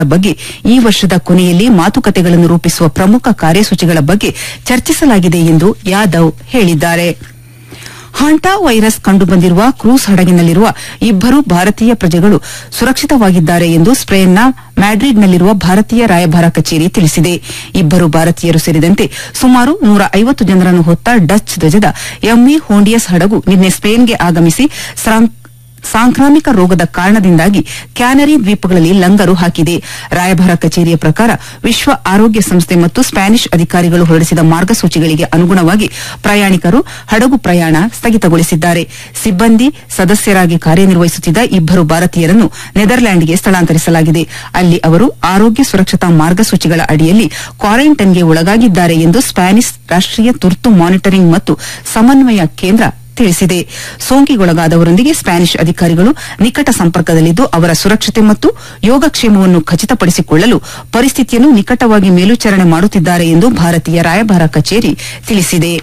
ಬಗ್ಗೆ ಈ ವರ್ಷದ ಕೊನೆಯಲ್ಲಿ ಮಾತುಕತೆಗಳನ್ನು ರೂಪಿಸುವ ಪ್ರಮುಖ ಕಾರ್ಯಸೂಚಿಗಳ ಬಗ್ಗೆ ಚರ್ಚಿಸಲಾಗಿದೆ ಎಂದು ಯಾದವ್ ಹೇಳಿದ್ದಾರೆ ಹಾಂಟಾ ವೈರಸ್ ಕಂಡುಬಂದಿರುವ ಕ್ರೂಸ್ ಹಡಗಿನಲ್ಲಿರುವ ಇಬ್ಬರು ಭಾರತೀಯ ಪ್ರಜೆಗಳು ಸುರಕ್ಷಿತವಾಗಿದ್ದಾರೆ ಎಂದು ಸ್ಪೇನ್ನ ಮ್ಯಾಡ್ರಿಡ್ನಲ್ಲಿರುವ ಭಾರತೀಯ ರಾಯಭಾರ ಕಚೇರಿ ತಿಳಿಸಿದೆ ಇಬ್ಬರು ಭಾರತೀಯರು ಸೇರಿದಂತೆ ಸುಮಾರು ನೂರ ಐವತ್ತು ಜನರನ್ನು ಹೊತ್ತ ಡಚ್ ಧ್ವಜದ ಎಂಇ ಹೋಂಡಿಯಸ್ ಹಡಗು ನಿನ್ನೆ ಸ್ಪೇನ್ಗೆ ಆಗಮಿಸಿ ಸಾಂ- ಸಾಂಕ್ರಾಮಿಕ ರೋಗದ ಕಾರಣದಿಂದಾಗಿ ಕ್ಯಾನರಿ ದ್ವೀಪಗಳಲ್ಲಿ ಲಂಗರು ಹಾಕಿದೆ ರಾಯಭಾರ ಕಚೇರಿಯ ಪ್ರಕಾರ ವಿಶ್ವ ಆರೋಗ್ಯ ಸಂಸ್ಥೆ ಮತ್ತು ಸ್ಪ್ಯಾನಿಷ್ ಅಧಿಕಾರಿಗಳು ಹೊರಡಿಸಿದ ಮಾರ್ಗಸೂಚಿಗಳಿಗೆ ಅನುಗುಣವಾಗಿ ಪ್ರಯಾಣಿಕರು ಹಡಗು ಪ್ರಯಾಣ ಸ್ಥಗಿತಗೊಳಿಸಿದ್ದಾರೆ ಸಿಬ್ಬಂದಿ ಸದಸ್ಯರಾಗಿ ಕಾರ್ಯನಿರ್ವಹಿಸುತ್ತಿದ್ದ ಇಬ್ಬರು ಭಾರತೀಯರನ್ನು ನೆದರ್ಲ್ಯಾಂಡ್ಗೆ ಸ್ಥಳಾಂತರಿಸಲಾಗಿದೆ ಅಲ್ಲಿ ಅವರು ಆರೋಗ್ಯ ಸುರಕ್ಷತಾ ಮಾರ್ಗಸೂಚಿಗಳ ಅಡಿಯಲ್ಲಿ ಕ್ವಾರಂಟೈನ್ಗೆ ಒಳಗಾಗಿದ್ದಾರೆ ಎಂದು ಸ್ಪ್ಯಾನಿಷ್ ರಾಷ್ಟೀಯ ತುರ್ತು ಮಾನಿಟರಿಂಗ್ ಮತ್ತು ಸಮನ್ವಯ ಕೇಂದ್ರ ತಿಳಿಸಿದೆ ಸೋಂಕಿಗೊಳಗಾದವರೊಂದಿಗೆ ಸ್ಪ್ಯಾನಿಷ್ ಅಧಿಕಾರಿಗಳು ನಿಕಟ ಸಂಪರ್ಕದಲ್ಲಿದ್ದು ಅವರ ಸುರಕ್ಷತೆ ಮತ್ತು ಯೋಗಕ್ಷೇಮವನ್ನು ಖಚಿತಪಡಿಸಿಕೊಳ್ಳಲು ಪರಿಸ್ಥಿತಿಯನ್ನು ನಿಕಟವಾಗಿ ಮೇಲ್ವಿಚಾರಣೆ ಮಾಡುತ್ತಿದ್ದಾರೆ ಎಂದು ಭಾರತೀಯ ರಾಯಭಾರ ಕಚೇರಿ ತಿಳಿಸಿದೆ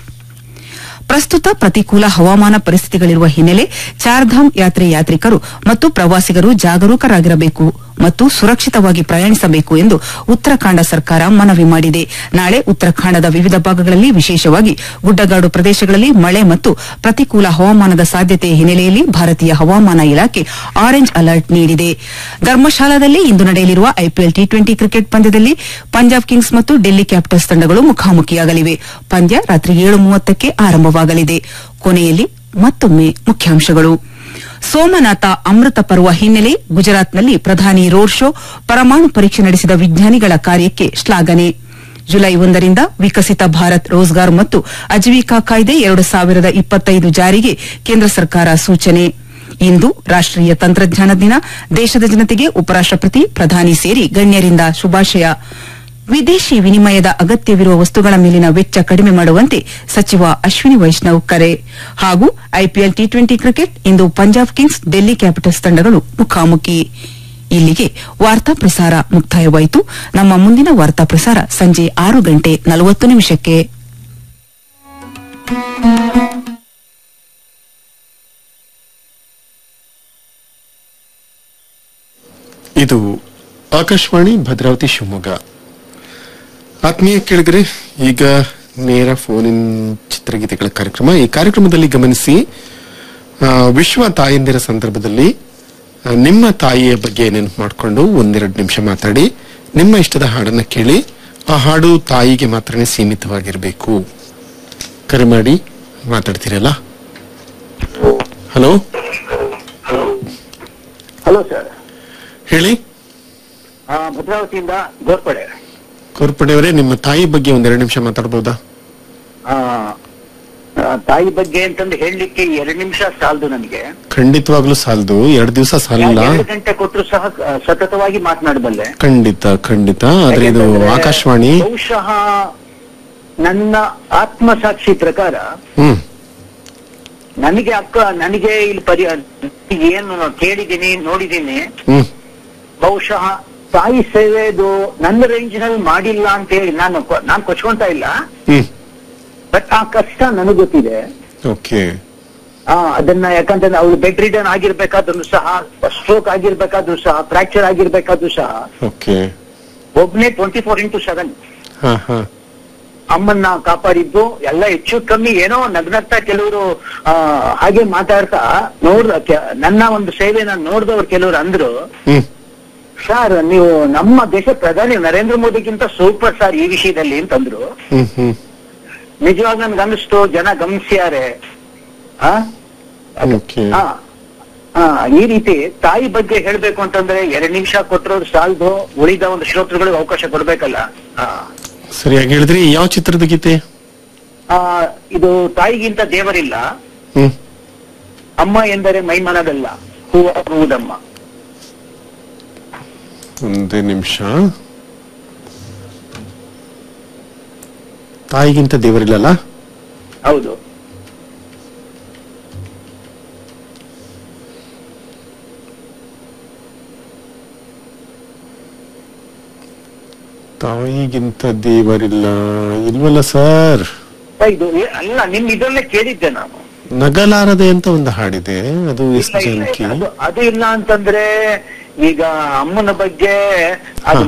ಪ್ರಸ್ತುತ ಪ್ರತಿಕೂಲ ಹವಾಮಾನ ಪರಿಸ್ಥಿತಿಗಳಿರುವ ಹಿನ್ನೆಲೆ ಚಾರ್ಧಾಮ್ ಯಾತ್ರೆ ಯಾತ್ರಿಕರು ಮತ್ತು ಪ್ರವಾಸಿಗರು ಜಾಗರೂಕರಾಗಿರಬೇಕು ಮತ್ತು ಸುರಕ್ಷಿತವಾಗಿ ಪ್ರಯಾಣಿಸಬೇಕು ಎಂದು ಉತ್ತರಾಖಂಡ ಸರ್ಕಾರ ಮನವಿ ಮಾಡಿದೆ ನಾಳೆ ಉತ್ತರಾಖಂಡದ ವಿವಿಧ ಭಾಗಗಳಲ್ಲಿ ವಿಶೇಷವಾಗಿ ಗುಡ್ಡಗಾಡು ಪ್ರದೇಶಗಳಲ್ಲಿ ಮಳೆ ಮತ್ತು ಪ್ರತಿಕೂಲ ಹವಾಮಾನದ ಸಾಧ್ಯತೆಯ ಹಿನ್ನೆಲೆಯಲ್ಲಿ ಭಾರತೀಯ ಹವಾಮಾನ ಇಲಾಖೆ ಆರೆಂಜ್ ಅಲರ್ಟ್ ನೀಡಿದೆ ಧರ್ಮಶಾಲಾದಲ್ಲಿ ಇಂದು ನಡೆಯಲಿರುವ ಐಪಿಎಲ್ ಟಿ ಟ್ವೆಂಟಿ ಕ್ರಿಕೆಟ್ ಪಂದ್ಯದಲ್ಲಿ ಪಂಜಾಬ್ ಕಿಂಗ್ಸ್ ಮತ್ತು ಡೆಲ್ಲಿ ಕ್ಯಾಪಿಟಲ್ಸ್ ತಂಡಗಳು ಮುಖಾಮುಖಿಯಾಗಲಿವೆ ಪಂದ್ಯ ರಾತ್ರಿ ಏಳು ಮೂವತ್ತಕ್ಕೆ ಆರಂಭವಾಗಲಿದೆ ಕೊನೆಯಲ್ಲಿ ಮತ್ತೊಮ್ಮೆ ಮುಖ್ಯಾಂಶಗಳು ಸೋಮನಾಥ ಅಮೃತ ಪರ್ವ ಹಿನ್ನೆಲೆ ಗುಜರಾತ್ನಲ್ಲಿ ಪ್ರಧಾನಿ ರೋಡ್ ಶೋ ಪರಮಾಣು ಪರೀಕ್ಷೆ ನಡೆಸಿದ ವಿಜ್ಞಾನಿಗಳ ಕಾರ್ಯಕ್ಕೆ ಶ್ಲಾಘನೆ ಜುಲೈ ಒಂದರಿಂದ ವಿಕಸಿತ ಭಾರತ್ ರೋಜ್ಗಾರ್ ಮತ್ತು ಅಜೀವಿಕಾ ಕಾಯ್ದೆ ಎರಡು ಸಾವಿರದ ಇಪ್ಪತ್ತೈದು ಜಾರಿಗೆ ಕೇಂದ್ರ ಸರ್ಕಾರ ಸೂಚನೆ ಇಂದು ರಾಷ್ಟೀಯ ತಂತ್ರಜ್ಞಾನ ದಿನ ದೇಶದ ಜನತೆಗೆ ಉಪರಾಷ್ಟಪತಿ ಪ್ರಧಾನಿ ಸೇರಿ ಗಣ್ಯರಿಂದ ಶುಭಾಶಯ ವಿದೇಶಿ ವಿನಿಮಯದ ಅಗತ್ಯವಿರುವ ವಸ್ತುಗಳ ಮೇಲಿನ ವೆಚ್ಚ ಕಡಿಮೆ ಮಾಡುವಂತೆ ಸಚಿವ ಅಶ್ವಿನಿ ವೈಷ್ಣವ್ ಕರೆ ಹಾಗೂ ಐಪಿಎಲ್ ಟಿ ಟ್ವೆಂಟಿ ಕ್ರಿಕೆಟ್ ಇಂದು ಪಂಜಾಬ್ ಕಿಂಗ್ಸ್ ಡೆಲ್ಲಿ ಕ್ಯಾಪಿಟಲ್ಸ್ ತಂಡಗಳು ಮುಖಾಮುಖಿ ಇಲ್ಲಿಗೆ ವಾರ್ತಾ ಪ್ರಸಾರ ಮುಕ್ತಾಯವಾಯಿತು ನಮ್ಮ ಮುಂದಿನ ವಾರ್ತಾ ಪ್ರಸಾರ ಸಂಜೆ ಆರು ಗಂಟೆ ನಲವತ್ತು ನಿಮಿಷಕ್ಕೆ ಇದು ಆಕಾಶವಾಣಿ ಭದ್ರಾವತಿ ಶಿವಮೊಗ್ಗ ಆತ್ಮೀಯ ಕೇಳಿದ್ರೆ ಈಗ ನೇರ ಫೋನಿನ್ ಚಿತ್ರಗೀತೆಗಳ ಕಾರ್ಯಕ್ರಮ ಈ ಕಾರ್ಯಕ್ರಮದಲ್ಲಿ ಗಮನಿಸಿ ಆ, ವಿಶ್ವ ತಾಯಂದಿರ ಸಂದರ್ಭದಲ್ಲಿ ಆ, ನಿಮ್ಮ ತಾಯಿಯ ಬಗ್ಗೆ ನೆನಪು ಮಾಡಿಕೊಂಡು ಒಂದೆರಡು ನಿಮಿಷ ಮಾತಾಡಿ ನಿಮ್ಮ ಇಷ್ಟದ ಹಾಡನ್ನ ಕೇಳಿ ಆ ಹಾಡು ತಾಯಿಗೆ ಮಾತ್ರನೇ ಸೀಮಿತವಾಗಿರಬೇಕು ಕರೆ ಮಾಡಿ ಮಾತಾಡ್ತೀರಲ್ಲ ಹಲೋ ಹಲೋ ಸರ್ ಹೇಳಿ ಭದ್ರಾವತಿಯಿಂದ ಗೋರ್ಪಡೆ ಕೋರ್ಪಡೆಯವರೇ ನಿಮ್ಮ ತಾಯಿ ಬಗ್ಗೆ ಒಂದೆರಡು ನಿಮಿಷ ಮಾತಾಡ್ಬೋದಾ ಆ, ಆ, ತಾಯಿ ಬಗ್ಗೆ ಅಂತಂದು ಹೇಳಲಿಕ್ಕೆ ಎರಡು ನಿಮಿಷ ಸಾಲದು ನನಗೆ ಖಂಡಿತವಾಗ್ಲೂ ಸಾಲದು ಎರಡು ದಿವಸ ಸಾಲಲ್ಲ ಎರಡು ಗಂಟೆ ಕೊಟ್ಟರು ಸಹ ಆ, ಸತತವಾಗಿ ಮಾತನಾಡಬಲ್ಲೆ ಖಂಡಿತ ಖಂಡಿತ ಆದ್ರೆ ಇದು ಯಾಕೆಂತಂದ್ರೆ ಆಕಾಶವಾಣಿ ಬಹುಶಃ ನನ್ನ ಆತ್ಮಸಾಕ್ಷಿ ಪ್ರಕಾರ ಹ್ಮ್ ನನಗೆ ಅಕ್ಕ ನನಗೆ ಇಲ್ಲಿ ಪರಿ ಏನು ಕೇಳಿದ್ದೀನಿ ನೋಡಿದ್ದೀನಿ ಹ್ಮ್ ಬಹುಶಃ ತಾಯಿ ಸೇವೆದು ನನ್ನ ರೇಂಜ್ ನಲ್ಲಿ ಮಾಡಿಲ್ಲ ಅಂತ ಹೇಳಿ ನಾನು ಕೊ- ನಾನು ಕೊಚ್ಕೊಂತ ಇಲ್ಲ ಹ್ಮ್ ಬಟ್ ಆ ಕಷ್ಟ ನನಗ್ ಗೊತ್ತಿದೆ ಓಕೆ ಆ ಅದನ್ನ ಯಾಕಂತಂದ್ರೆ ಅವ್ಳು ಬೆಡ್ ರಿಡನ್ ಆಗಿರ್ಬೇಕಾದ್ರೂ ಸಹ ಸ್ಟ್ರೋಕ್ ಆಗಿರ್ಬೇಕಾದ್ರೂ ಸಹ ಫ್ರಾಕ್ಚರ್ ಆಗಿರ್ಬೇಕಾದ್ರೂ ಸಹ ಓಕೆ ಒಬ್ನೇ ಟ್ವೆಂಟಿ ಫೋರ್ ಇಂಟು ಸೆವೆನ್ ಹಾ ಹಾ ಅಮ್ಮನ್ನ ಕಾಪಾಡಿದ್ದು ಎಲ್ಲ ಹೆಚ್ಚು ಕಮ್ಮಿ ಏನೋ ನಗ್ನಗ್ತಾ ಕೆಲವರು ಆ ಹಾಗೆ ಮಾತಾಡ್ತಾ ನೋಡ್ ಕೆ- ನನ್ನ ಒಂದು ಸೇವೆನ ನೋಡಿದವ್ರು ಕೆಲವರು ಅಂದ್ರು ಹ್ಮ್ ಸರ್ ನೀವು ನಮ್ಮ ದೇಶ ಪ್ರಧಾನಿ ನರೇಂದ್ರ ಮೋದಿಗಿಂತ ಸೂಪರ್ ಸರ್ ಈ ವಿಷಯದಲ್ಲಿ ಅಂತಂದ್ರು ಹ್ಮ್ ಹ್ಮ್ ನಿಜವಾಗ ನನ್ಗೆ ಅನಿಸ್ತು ಜನ ಗಮನಿಸ್ಯಾರೆ ಆ ಓಕೆ ಆ, ಆ, ಈ ರೀತಿ ತಾಯಿ ಬಗ್ಗೆ ಹೇಳ್ಬೇಕು ಅಂತಂದ್ರೆ ಎರಡ್ ನಿಮಿಷ ಕೊಟ್ಟರು ಸಾಲದು ಉಳಿದ ಒಂದು ಶ್ರೋತೃಗಳಿಗೆ ಅವಕಾಶ ಕೊಡ್ಬೇಕಲ್ಲ ಆ, ಸರಿಯಾಗಿ ಹೇಳಿದ್ರಿ ಯಾವ ಚಿತ್ರದ ಗೀತೆ ಆ, ಇದು ತಾಯಿಗಿಂತ ದೇವರಿಲ್ಲ ಹ್ಮ್ ಅಮ್ಮ ಎಂದರೆ ಮೈಮನದಲ್ಲ ಹೂವುದಮ್ಮ ಒಂದೇ ನಿಮಿಷ ತಾಯಿಗಿಂತ ದೇವರಿಲ್ಲಲ್ಲ ಹೌದು ತಾಯಿಗಿಂತ ದೇವರಿಲ್ಲ ಇಲ್ವಲ್ಲ ಸರ್ ಇದು ಏ- ಅಲ್ಲ ನಿಮ್ ಇದರಲ್ಲೇ ಕೇಳಿದ್ದೆ ನಾನು ನಗಲಾರದೆ ಅಂತ ಒಂದು ಹಾಡಿದೆ ಅದು ಎಸ್ ಇಲ್ಲ, ಇಲ್ಲ, ಜಾನಕಿ ಇಲ್ಲ. ಅದು- ಅದು ಇಲ್ಲ ಅಂತಂದ್ರೆ ಈಗ ಅಮ್ಮನ ಬಗ್ಗೆ ಅದು